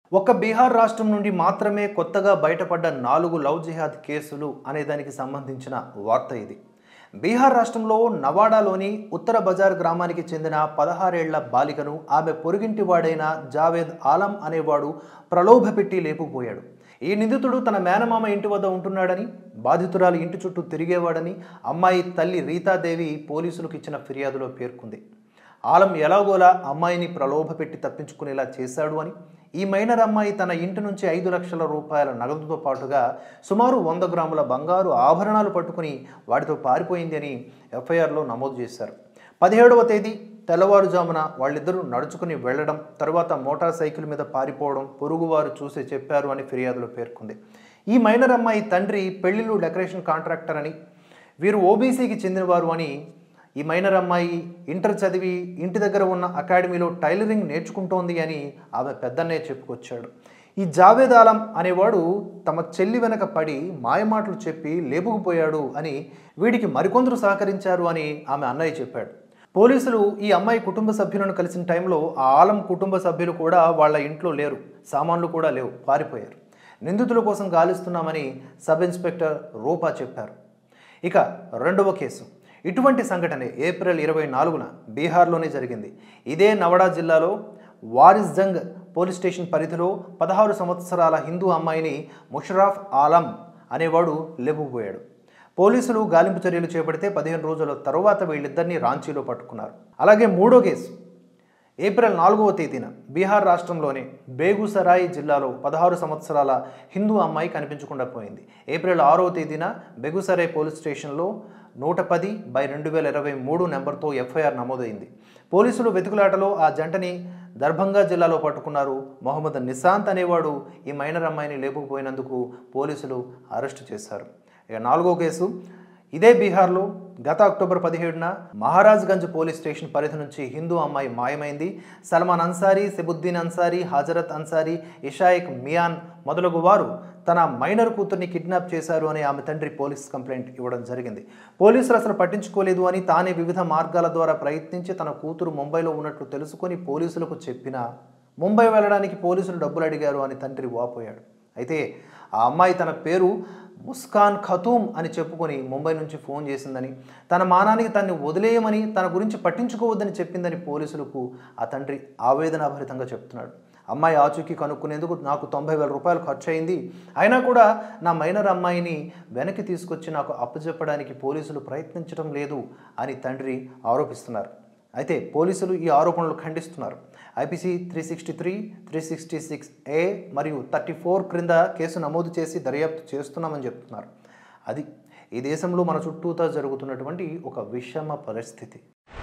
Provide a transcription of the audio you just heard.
ఒక్క బీహార్ రాష్ట్రం నుండి మాత్రమే కొత్తగా బయటపడ్డ నాలుగు లవ్ జిహాద్ కేసులు అనే దానికి సంబంధించిన వార్త ఇది బీహార్ రాష్ట్రంలో నవాడాలోని ఉత్తర బజార్ గ్రామానికి చెందిన పదహారేళ్ల బాలికను ఆమె పొరుగింటి వాడైన జావేద్ ఆలం అనేవాడు ప్రలోభపెట్టి లేపుకుపోయాడు ఈ నిందితుడు తన మేనమామ ఇంటి వద్ద ఉంటున్నాడని బాధితురాలు ఇంటి చుట్టూ తిరిగేవాడని అమ్మాయి తల్లి రీతాదేవి పోలీసులకు ఇచ్చిన ఫిర్యాదులో పేర్కొంది ఆలం ఎలాగోలా అమ్మాయిని ప్రలోభపెట్టి తప్పించుకునేలా చేశాడు అని ఈ మైనర్ అమ్మాయి తన ఇంటి నుంచి ఐదు లక్షల రూపాయల నగదుతో పాటుగా సుమారు వంద గ్రాముల బంగారు ఆభరణాలు పట్టుకుని వాటితో పారిపోయింది అని ఎఫ్ఐఆర్లో నమోదు చేశారు పదిహేడవ తేదీ తెల్లవారుజామున వాళ్ళిద్దరూ నడుచుకుని వెళ్లడం తరువాత మోటార్ సైకిల్ మీద పారిపోవడం పొరుగువారు చూసి చెప్పారు అని ఫిర్యాదులో పేర్కొంది ఈ మైనర్ అమ్మాయి తండ్రి పెళ్లిళ్ళు డెకరేషన్ కాంట్రాక్టర్ అని వీరు ఓబీసీకి చెందినవారు అని ఈ మైనర్ అమ్మాయి ఇంటర్ చదివి ఇంటి దగ్గర ఉన్న అకాడమీలో టైలరింగ్ నేర్చుకుంటోంది అని ఆమె పెద్దన్నే చెప్పుకొచ్చాడు ఈ జావేద్ ఆలం అనేవాడు తమ చెల్లి వెనక పడి మాయమాటలు చెప్పి లేపుకుపోయాడు అని వీడికి మరికొందరు సహకరించారు అని ఆమె అన్నయ్య చెప్పాడు పోలీసులు ఈ అమ్మాయి కుటుంబ సభ్యులను కలిసిన టైంలో ఆ ఆలం కుటుంబ సభ్యులు కూడా వాళ్ళ ఇంట్లో లేరు సామాన్లు కూడా లేవు పారిపోయారు నిందితుల కోసం గాలిస్తున్నామని సబ్ ఇన్స్పెక్టర్ రూపా చెప్పారు ఇక రెండవ కేసు ఇటువంటి సంఘటన ఏప్రిల్ ఇరవై నాలుగున బీహార్లోనే జరిగింది ఇదే నవడా జిల్లాలో వారిస్జంగ్ పోలీస్ స్టేషన్ పరిధిలో పదహారు సంవత్సరాల హిందూ అమ్మాయిని ముషరాఫ్ ఆలం అనేవాడు లేపుకుపోయాడు పోలీసులు గాలింపు చర్యలు చేపడితే పదిహేను రోజుల తరువాత వీళ్ళిద్దరిని రాంచీలో పట్టుకున్నారు అలాగే మూడో కేసు ఏప్రిల్ నాలుగవ తేదీన బీహార్ రాష్ట్రంలోని బేగుసరాయ్ జిల్లాలో పదహారు సంవత్సరాల హిందూ అమ్మాయి కనిపించకుండా పోయింది ఏప్రిల్ ఆరవ తేదీన బెగుసరాయ్ పోలీస్ స్టేషన్లో నూట పది బై రెండు వేల ఇరవై మూడు నెంబర్తో ఎఫ్ఐఆర్ నమోదైంది పోలీసులు వెతుకులాటలో ఆ జంటని దర్భంగా జిల్లాలో పట్టుకున్నారు మొహమ్మద్ నిశాంత్ అనేవాడు ఈ మైనర్ అమ్మాయిని లేపుకుపోయినందుకు పోలీసులు అరెస్టు చేశారు ఇక నాలుగో కేసు ఇదే బీహార్లో గత అక్టోబర్ పదిహేడున మహారాజ్గంజ్ పోలీస్ స్టేషన్ పరిధి నుంచి హిందూ అమ్మాయి మాయమైంది సల్మాన్ అన్సారీ సెబుద్దీన్ అన్సారీ హజరత్ అన్సారీ ఇషాయిక్ మియాన్ మొదలగు వారు తన మైనర్ కూతుర్ని కిడ్నాప్ చేశారు అని ఆమె తండ్రి పోలీస్ కంప్లైంట్ ఇవ్వడం జరిగింది పోలీసులు అసలు పట్టించుకోలేదు అని తానే వివిధ మార్గాల ద్వారా ప్రయత్నించి తన కూతురు ముంబైలో ఉన్నట్లు తెలుసుకొని పోలీసులకు చెప్పినా ముంబై వెళ్ళడానికి పోలీసులు డబ్బులు అడిగారు అని తండ్రి వాపోయాడు అయితే ఆ అమ్మాయి తన పేరు ముస్కాన్ ఖతూమ్ అని చెప్పుకొని ముంబై నుంచి ఫోన్ చేసిందని తన మానానికి తన్ని వదిలేయమని తన గురించి పట్టించుకోవద్దని చెప్పిందని పోలీసులకు ఆ తండ్రి ఆవేదనాభరితంగా చెప్తున్నాడు అమ్మాయి ఆచూకీ కనుక్కునేందుకు నాకు తొంభై వేల రూపాయలు ఖర్చు అయింది అయినా కూడా నా మైనర్ అమ్మాయిని వెనక్కి తీసుకొచ్చి నాకు అప్పచెప్పడానికి పోలీసులు ప్రయత్నించడం లేదు అని తండ్రి ఆరోపిస్తున్నారు అయితే పోలీసులు ఈ ఆరోపణలు ఖండిస్తున్నారు IPC three sixty three three sixty six A మరియు థర్టీ ఫోర్ క్రింద కేసు నమోదు చేసి దర్యాప్తు చేస్తున్నామని చెప్తున్నారు అది ఈ దేశంలో మన చుట్టూతా జరుగుతున్నటువంటి ఒక విషమ పరిస్థితి